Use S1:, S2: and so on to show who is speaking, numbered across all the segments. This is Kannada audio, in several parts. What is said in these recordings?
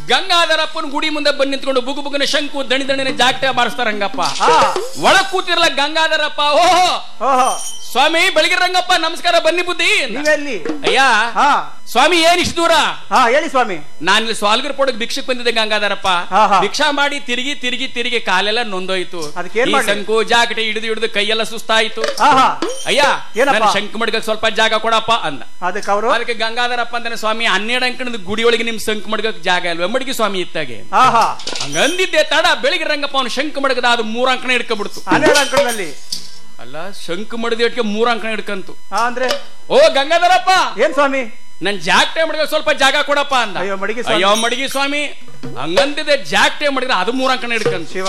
S1: ಗಂಗಾಧರಪ್ಪನ ಗುಡಿ ಮುಂದೆ ಬಂದು ನಿಂತ್ಕೊಂಡು ಬುಗು ಬುಗುನ ಶಂಕು ದಣಿ ದಣಿನ ಜಾಗಟೆ ಬಾರಿಸ್ತಾರ ರಂಗಪ್ಪ
S2: ಹಾ
S1: ಒಳಗ್ ಕೂತಿರಲ್ಲ ಗಂಗಾಧರಪ್ಪ ಓಹೋ
S2: ಓಹೋ
S1: ಸ್ವಾಮಿ ಬೆಳಗ್ಗೆ ರಂಗಪ್ಪ ನಮಸ್ಕಾರ ಬನ್ನಿ ಬುದ್ಧಿ
S2: ನೀವೆಲ್ಲಿ
S1: ಅಯ್ಯ
S2: ಹಾ
S1: ಸ್ವಾಮಿ ಏನ್ ಇಷ್ಟು ದೂರ
S2: ಹಾ ಹೇಳಿ ಸ್ವಾಮಿ
S1: ನಾನು ಇಲ್ಲಿ ಸ್ವಾಲ್ಗರ್ ಪೋಡಕ್ ಭಿಕ್ಷಕ್ ಬಂದಿದ್ದೆ ಗಂಗಾಧರಪ್ಪ
S2: ಹಾ, ಹಾ.
S1: ಭಿಕ್ಷಾ ಮಾಡಿ ತಿರುಗಿ ತಿರುಗಿ ತಿರುಗಿ ಕಾಲೆಲ್ಲ ನೊಂದೋಯ್ತು
S2: ಅದಕ್ಕೆ ಏನ್
S1: ಈ
S2: ಮಾಡ್ಲಿ?
S1: ಶಂಕು ಜಾಗಟೆ ಹಿಡಿದು ಹಿಡಿದು ಕೈಯೆಲ್ಲ ಸುಸ್ತಾಯ್ತು
S2: ಹಾ ಹಾ
S1: ಅಯ್ಯ
S2: ಏನಪ್ಪ?
S1: ನನ್ನ ಶಂಕು ಮಡ್ಗಕ್ ಸ್ವಲ್ಪ ಜಾಗ ಕೊಡಪ್ಪ ಅಂದ
S2: ಅದಕ್ಕೆ ಅವರು
S1: ಅದಕ್ಕೆ ಗಂಗಾಧರಪ್ಪ ಅಂತಾನೆ ಸ್ವಾಮಿ ಹನ್ನೆರಡು ಅಂಕಣದ ಗುಡಿ ಒಳಗೆ ನಿಮ್ ಶಂಕು ಮಡ್ಗಕ್ ಜಾಗ ಇಲ್ವೇ ಮಡ್ಗಿ ಸ್ವಾಮಿ ಇತ್ತಾಗೆ
S2: ಹಾ ಹಾ
S1: ಹಂಗಂದಿದ್ದೆ ತಡ ಬೆಳಿಗ್ಗೆ ರಂಗಪ್ಪ ಅವನು ಶಂಕು ಮಡಗದ ಅದು ಮೂರ್ ಅಂಕಣ ಹಿಡ್ಕೊಬಿಡ್ತು
S2: ಹನ್ನೆರಡು ಅಂಕಣದಲ್ಲಿ
S1: ಅಲ್ಲ ಶಂಕು ಮಡದ ಇಟ್ಕೆ ಮೂರ್ ಅಂಕಣ ಹಿಡ್ಕಂತು
S2: ಹಾ ಅಂದ್ರೆ
S1: ಓ ಗಂಗಾಧರಪ್ಪ
S2: ಏನ್ ಸ್ವಾಮಿ
S1: ನನ್ ಜಾಗಟೆ ಮಡ್ಗ ಸ್ವಲ್ಪ ಜಾಗ ಕೊಡಪ್ಪ ಅಂದ
S2: ಅಯ್ಯೋ, ಮಡಗಿ ಸ್ವಾಮಿ.
S1: ಅಯ್ಯೋ ಮಡಗಿ ಸ್ವಾಮಿ ಹಂಗಂದಿದೆ ಜಾಗಟೆ ಮಡಗಿದ್ರೆ ಅದು ಮೂರ್ ಅಂಕಣ ಹಿಡ್ಕಂತು
S2: ಶಿವ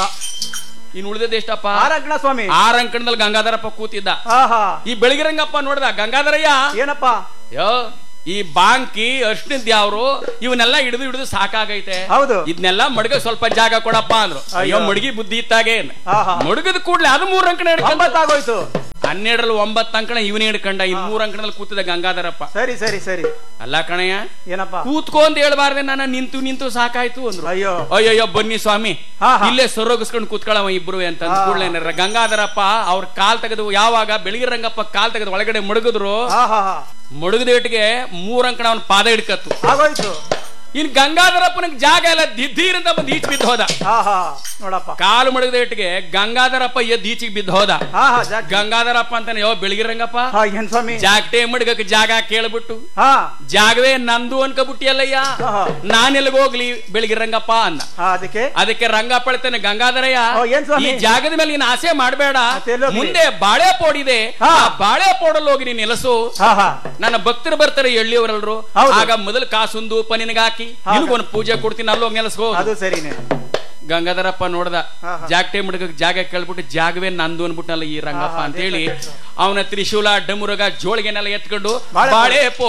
S1: ಇನ್ ಉಳಿದದ ಎಷ್ಟಪ್ಪ
S2: ಆರ ಅಂಕಣ ಸ್ವಾಮಿ
S1: ಆರ್ ಅಂಕಣದಲ್ಲಿ ಗಂಗಾಧರಪ್ಪ ಕೂತಿದ್ದ
S2: ಹಾ ಹಾ
S1: ಈ ಬೆಳಗ್ಗೆ ರಂಗಪ್ಪ ನೋಡ್ದ ಗಂಗಾಧರಯ್ಯ
S2: ಏನಪ್ಪ
S1: ಯೋ ಈ ಬಾಂಕಿ ಅರ್ಶನಿದ್ ಯಾವ್ರು ಇವನ್ನೆಲ್ಲ ಹಿಡಿದು ಹಿಡಿದು ಸಾಕಾಗೈತೆ
S2: ಹೌದು.
S1: ಇದನ್ನೆಲ್ಲ ಮಡಗ ಸ್ವಲ್ಪ ಜಾಗ ಕೊಡಪ್ಪ ಅಂದ್ರು ಅಯ್ಯೋ
S2: ಅಯ್ಯೋ.
S1: ಮಡಗಿ ಬುದ್ಧಿ ಇತ್ತಾಗೆ
S2: ಹಾ, ಹಾ.
S1: ಮಡಗದ ಕೂಡ್ಲೆ ಅದು ಮೂರ್ ಅಂಕಣ ಹಿಡ್ಕೊಂಡ
S2: ಒಂಬತ್ತಾಗೋಯ್ತು
S1: ಹನ್ನೆರಡರಲ್ಲಿ ಒಂಬತ್ತು ಅಂಕಣ ಇವನೇ ಹಿಡ್ಕಂಡ ಇನ್ ಮೂರ್ ಅಂಕಣದಲ್ಲಿ ಕೂತಿದ್ದ ಗಂಗಾಧರಪ್ಪ
S2: ಸರಿ ಸರಿ ಸರಿ
S1: ಅಲ್ಲ ಕಣಯ್ಯ
S2: ಏನಪ್ಪ
S1: ಕೂತ್ಕೋ ಅಂತ ಹೇಳ್ಬಾರ್ದೆ ನಾನು ನಿಂತು ನಿಂತು ಸಾಕಾಯ್ತು ಅಂದ್ರು
S2: ಅಯ್ಯೋ
S1: ಅಯ್ಯಯ್ಯೋ ಬನ್ನಿ ಸ್ವಾಮಿ
S2: ಹಾ, ಹಾ.
S1: ಇಲ್ಲೇ ಸೊರಗಿಸ್ಕೊಂಡು ಕೂತ್ಕೊಳ್ಳವ ಇಬ್ರು ಅಂತ
S2: ಹಾ.
S1: ಕೂಡಲೇ ಗಂಗಾಧರಪ್ಪ ಅವ್ರ ಕಾಲ್ ತೆಗೆದು ಯಾವಾಗ ಬೆಳಗ್ಗೆ ರಂಗಪ್ಪ ಕಾಲ್ ತೆಗೆದು ಒಳಗಡೆ ಮಡಗಿದ್ರು
S2: ಹಾ ಹಾ ಹಾ
S1: ಮಡಗದೇಟಿಗೆ ಮೂರ್ ಅಂಕಣ ಅವನ ಪಾದ ಹಿಡ್ಕತ್ತು
S2: ಆಗೋಯ್ತು
S1: ಇನ್ ಗಂಗಾಧರಪ್ಪನಿಗೆ ಜಾಗ ಎಲ್ಲ ದಿದ್ದೀರಿಂದ ಬಂದು ಈಚ್ ಬಿದ್ದು ಹೋದ
S2: ಹಾ ಹಾ ನೋಡಪ್ಪ
S1: ಕಾಲು ಮಡಗದೇಟಿಗೆ ಗಂಗಾಧರಪ್ಪ ಎದ್ದು ಈಚಿಗೆ ಬಿದ್ದು ಹೋದ
S2: ಹಾ ಹಾ ಜಾಕ್
S1: ಗಂಗಾಧರಪ್ಪ ಅಂತಾನೆ ಯೋ ಬೆಳಗ್ಗೆ ರಂಗಪ್ಪ
S2: ಹಾ ಏನ್ ಸ್ವಾಮಿ
S1: ಜಾಗಟೆ ಮಡಗಕ್ಕೆ ಜಾಗ ಕೇಳ್ಬಿಟ್ಟು
S2: ಹಾ
S1: ಜಾಗವೇ ನಂದು ಅನ್ಕಬಿಟ್ಟಿಯಲ್ಲಯ್ಯ
S2: ಹಾ, ಹಾ.
S1: ನಾನೆಲ್ಗ ಹೋಗ್ಲಿ ಬೆಳಗ್ಗೆ ರಂಗಪ್ಪ ಅಂದ
S2: ಹಾ ಅದಕ್ಕೆ
S1: ಅದಕ್ಕೆ ರಂಗಪ್ಪ ಹೇಳ್ತಾನೆ ಗಂಗಾಧರಯ್ಯ
S2: ಓ, ಏನ್ ಸ್ವಾಮಿ?
S1: ಈ ಜಾಗದ ಮೇಲೆ ನೀನು ಆಸೆ ಮಾಡಬೇಡ
S2: ಮತ್ತೆ ಎಲ್ಲಿ ಹೋಗ್ಲಿ?
S1: ಮುಂದೆ ಬಾಳೆ ಪೋಡಿದೆ
S2: ಹಾ.
S1: ಆ ಬಾಳೆ ಪೋಡಲ್ಲಿ ಹೋಗಿ ನೀನು ನೆಲಸು
S2: ಹಾ ಹಾ
S1: ನನ್ನ ಭಕ್ತರು ಬರ್ತಾರೆ ಎಳ್ಳಿಯವರೆಲ್ಲರು
S2: ಹೌದು.
S1: ಆಗ ಮೊದಲು ಕಾಸುಂದು ಉಪ್ಪ ನಿನಗಾಕಿ
S2: ಹಾ.
S1: ನಿನಗೊಂದು ಪೂಜೆ ಕೊಡ್ತೀನಿ ಅಲ್ಲಿ ಹೋಗಿ ನೆಲೆಸ್ಕೋ
S2: ಅದು ಸರಿನೇ
S1: ಗಂಗಾಧರಪ್ಪ ನೋಡ್ದ
S2: ಹಾ, ಹಾ.
S1: ಜಾಗಟೆ ಮುಡ್ಕ ಜಾಗ ಕೇಳ್ಬಿಟ್ಟು ಜಾಗವೇ ನಂದು ಅನ್ಬಿಟ್ನಲ್ಲ ಈ ರಂಗಪ್ಪ
S2: ಹಾ, ಹಾ,
S1: ಅಂತೇಳಿ
S2: ಅದೇ
S1: ಅವನ ತ್ರಿಶೂಲ ಡಮುರಗ ಜೋಳಿಗೆನೆಲ್ಲ ಎತ್ಕೊಂಡು
S2: ಬಾಳೆ
S1: ಬಾಳೆ ಪೋ